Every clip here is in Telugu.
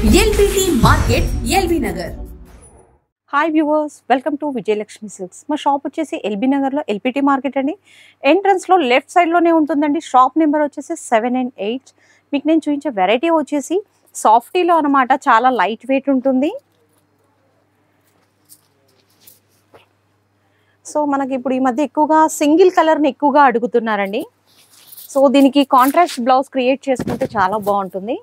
LBT market LB Nagar hi viewers welcome to Vijayalakshmi Silks మా షాప్ వచ్చేసి ఎల్బీ నగర్లో ఎల్పిటి మార్కెట్ అండి ఎంట్రన్స్లో లెఫ్ట్ సైడ్లోనే ఉంటుందండి షాప్ నెంబర్ వచ్చేసి సెవెన్ అండ్ ఎయిట్ మీకు నేను చూపించే వెరైటీ వచ్చేసి సాఫ్టీలో అనమాట చాలా లైట్ వెయిట్ ఉంటుంది సో మనకి ఇప్పుడు ఈ మధ్య ఎక్కువగా సింగిల్ కలర్ని ఎక్కువగా అడుగుతున్నారండి సో దీనికి కాంట్రాస్ట్ బ్లౌజ్ క్రియేట్ చేసుకుంటే చాలా బాగుంటుంది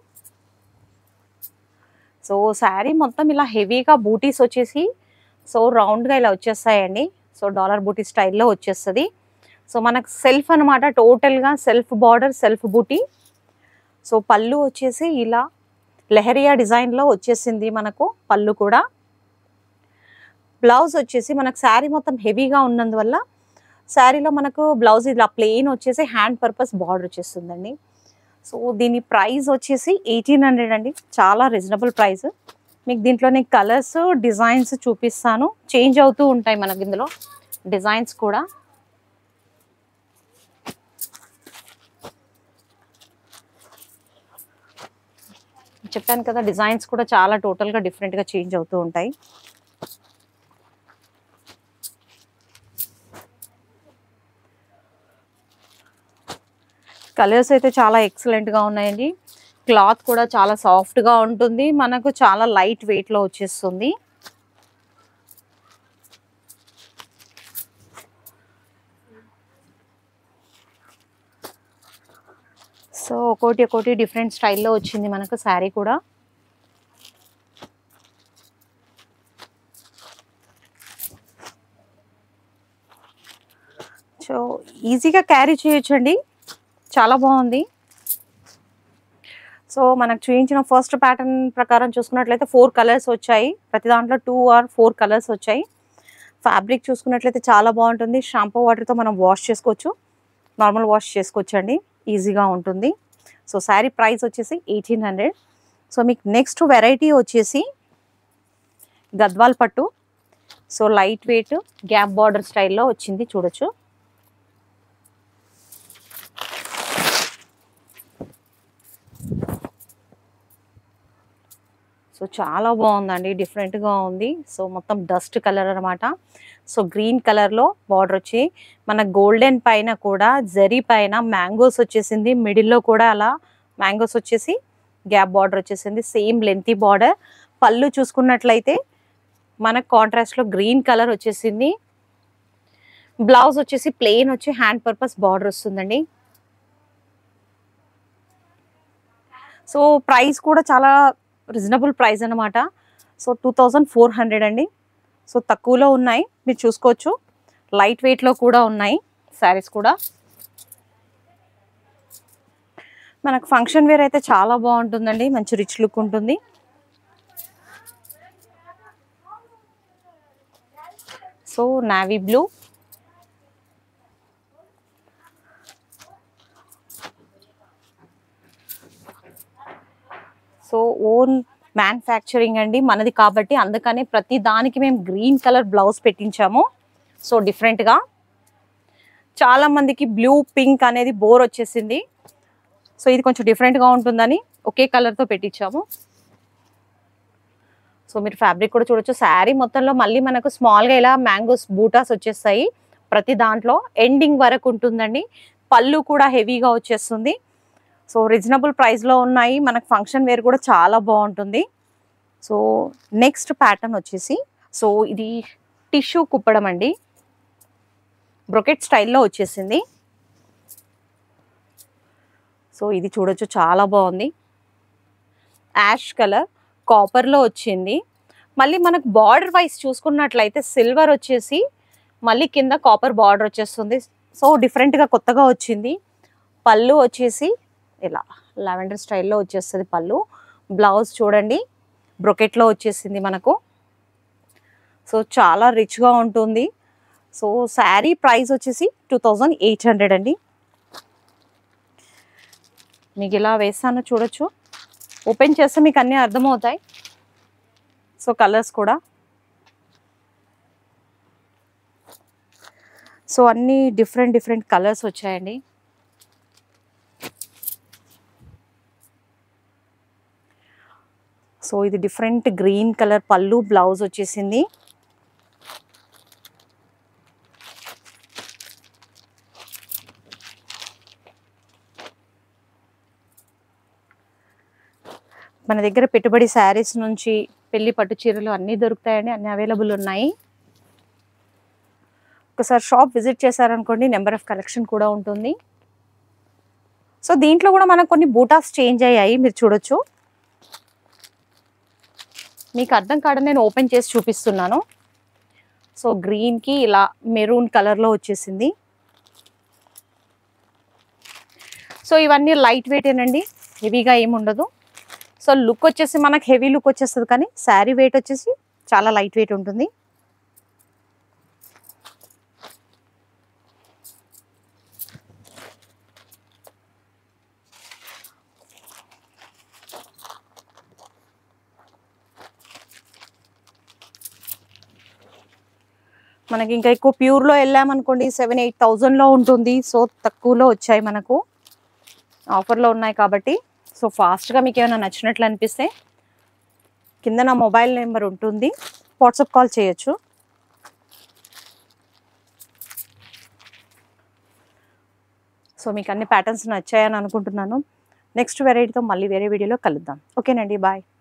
సో శారీ మొత్తం ఇలా హెవీగా బూటీస్ వచ్చేసి సో రౌండ్గా ఇలా వచ్చేస్తాయండి సో డాలర్ బూటీ స్టైల్లో వచ్చేస్తుంది సో మనకు సెల్ఫ్ అనమాట టోటల్గా సెల్ఫ్ బార్డర్ సెల్ఫ్ బూటీ సో పళ్ళు వచ్చేసి ఇలా లెహరియా డిజైన్లో వచ్చేసింది మనకు పళ్ళు కూడా బ్లౌజ్ వచ్చేసి మనకు శారీ మొత్తం హెవీగా ఉన్నందువల్ల శారీలో మనకు బ్లౌజ్ ఇలా ప్లెయిన్ వచ్చేసి హ్యాండ్ పర్పస్ బార్డర్ వచ్చేస్తుందండి సో దీని ప్రైస్ వచ్చేసి ఎయిటీన్ హండ్రెడ్ అండి చాలా రీజనబుల్ ప్రైస్ మీకు దీంట్లోనే కలర్స్ డిజైన్స్ చూపిస్తాను చేంజ్ అవుతూ ఉంటాయి మనకి ఇందులో డిజైన్స్ కూడా చెప్పాను కదా డిజైన్స్ కూడా చాలా టోటల్గా డిఫరెంట్గా చేంజ్ అవుతూ ఉంటాయి కలర్స్ అయితే చాలా ఎక్సలెంట్గా ఉన్నాయండి క్లాత్ కూడా చాలా సాఫ్ట్గా ఉంటుంది మనకు చాలా లైట్ వెయిట్లో వచ్చేస్తుంది సో ఒక్కోటి ఒక్కోటి డిఫరెంట్ స్టైల్లో వచ్చింది మనకు శారీ కూడా సో ఈజీగా క్యారీ చేయొచ్చండి చాలా బాగుంది సో మనకు చూపించిన ఫస్ట్ ప్యాటర్న్ ప్రకారం చూసుకున్నట్లయితే ఫోర్ కలర్స్ వచ్చాయి ప్రతి దాంట్లో టూ ఆర్ ఫోర్ కలర్స్ వచ్చాయి ఫ్యాబ్రిక్ చూసుకున్నట్లయితే చాలా బాగుంటుంది షాంపూ వాటర్తో మనం వాష్ చేసుకోవచ్చు నార్మల్ వాష్ చేసుకోవచ్చు అండి ఈజీగా ఉంటుంది సో శారీ ప్రైస్ వచ్చేసి ఎయిటీన్ హండ్రెడ్ సో మీకు నెక్స్ట్ వెరైటీ వచ్చేసి గద్వాల్ పట్టు so light weight gap border స్టైల్లో వచ్చింది చూడొచ్చు సో చాలా బాగుందండి డిఫరెంట్గా ఉంది సో మొత్తం డస్ట్ కలర్ అనమాట సో గ్రీన్ కలర్లో బార్డర్ వచ్చి మన గోల్డెన్ పైన కూడా జరీ పైన మ్యాంగోస్ వచ్చేసింది మిడిల్లో కూడా అలా మ్యాంగోస్ వచ్చేసి గ్యాప్ బార్డర్ వచ్చేసింది సేమ్ లెంతీ బార్డర్ పళ్ళు చూసుకున్నట్లయితే మనకు కాంట్రాస్ట్లో గ్రీన్ కలర్ వచ్చేసింది బ్లౌజ్ వచ్చేసి ప్లెయిన్ వచ్చి హ్యాండ్ పర్పస్ బార్డర్ వస్తుందండి సో ప్రైస్ కూడా చాలా రీజనబుల్ ప్రైస్ అనమాట so two thousand four hundred అండి సో తక్కువలో ఉన్నాయి మీరు చూసుకోవచ్చు లైట్ వెయిట్లో కూడా ఉన్నాయి శారీస్ కూడా మనకు ఫంక్షన్ వేర్ అయితే చాలా బాగుంటుందండి మంచి రిచ్ లుక్ ఉంటుంది so navy blue so own manufacturing అండి మనది కాబట్టి అందుకనే ప్రతి దానికి మేము గ్రీన్ కలర్ బ్లౌజ్ పెట్టించాము సో డిఫరెంట్గా చాలా మందికి బ్లూ పింక్ అనేది బోర్ వచ్చేసింది సో ఇది కొంచెం డిఫరెంట్గా ఉంటుందని ఒకే కలర్తో పెట్టించాము సో మీరు ఫ్యాబ్రిక్ కూడా చూడొచ్చు శారీ మొత్తంలో మళ్ళీ మనకు స్మాల్గా ఇలా మ్యాంగోస్ బూటాస్ వచ్చేస్తాయి ప్రతి దాంట్లో ఎండింగ్ వరకు ఉంటుందండి పళ్ళు కూడా హెవీగా వచ్చేస్తుంది సో రీజనబుల్ ప్రైస్లో ఉన్నాయి మనకు ఫంక్షన్ వేర్ కూడా చాలా బాగుంటుంది సో నెక్స్ట్ ప్యాటర్న్ వచ్చేసి సో ఇది టిష్యూ కుప్పడం అండి బ్రొకెట్ స్టైల్లో వచ్చేసింది సో ఇది చూడొచ్చు చాలా బాగుంది యాష్ కలర్ కాపర్లో వచ్చింది మళ్ళీ మనకు బార్డర్ వైజ్ చూసుకున్నట్లయితే సిల్వర్ వచ్చేసి మళ్ళీ కింద కాపర్ బార్డర్ వచ్చేస్తుంది సో డిఫరెంట్గా కొత్తగా వచ్చింది పళ్ళు వచ్చేసి ఇలా లావెండర్ స్టైల్లో వచ్చేస్తుంది పళ్ళు బ్లౌజ్ చూడండి బ్రొకెట్లో వచ్చేసింది మనకు సో చాలా రిచ్గా ఉంటుంది సో శారీ ప్రైస్ వచ్చేసి టూ థౌజండ్ ఎయిట్ హండ్రెడ్ అండి మీకు ఇలా వేస్తాను చూడొచ్చు ఓపెన్ చేస్తే మీకు అన్నీ అర్థమవుతాయి సో కలర్స్ కూడా సో అన్నీ డిఫరెంట్ డిఫరెంట్ కలర్స్ వచ్చాయండి సో ఇది డిఫరెంట్ గ్రీన్ కలర్ పళ్ళు బ్లౌజ్ వచ్చేసింది మన దగ్గర పెట్టుబడి శారీస్ నుంచి పెళ్లి పట్టు చీరలు అన్నీ దొరుకుతాయండి అన్ని అవైలబుల్ ఉన్నాయి ఒకసారి షాప్ విజిట్ చేశారనుకోండి నెంబర్ ఆఫ్ కలెక్షన్ కూడా ఉంటుంది సో దీంట్లో కూడా మనకు కొన్ని బూటాస్ చేంజ్ అయ్యాయి మీరు చూడొచ్చు మీకు అర్థం కాడ నేను ఓపెన్ చేసి చూపిస్తున్నాను సో గ్రీన్కి ఇలా మెరూన్ కలర్లో వచ్చేసింది సో ఇవన్నీ లైట్ వెయిటేనండి హెవీగా ఏమి ఉండదు సో లుక్ వచ్చేసి మనకు హెవీ లుక్ వచ్చేస్తుంది కానీ శారీ వెయిట్ వచ్చేసి చాలా లైట్ వెయిట్ ఉంటుంది మనకి ఇంకా ఎక్కువ ప్యూర్లో వెళ్ళామనుకోండి సెవెన్ ఎయిట్ థౌజండ్లో ఉంటుంది సో తక్కువలో వచ్చాయి మనకు ఆఫర్లో ఉన్నాయి కాబట్టి సో ఫాస్ట్గా మీకు ఏమైనా నచ్చినట్లు అనిపిస్తే కింద నా మొబైల్ నెంబర్ ఉంటుంది వాట్సాప్ కాల్ చేయొచ్చు సో మీకు అన్ని ప్యాటర్న్స్ నచ్చాయని అనుకుంటున్నాను నెక్స్ట్ వెరైటీతో మళ్ళీ వేరే వీడియోలో కలుద్దాం ఓకేనండి బాయ్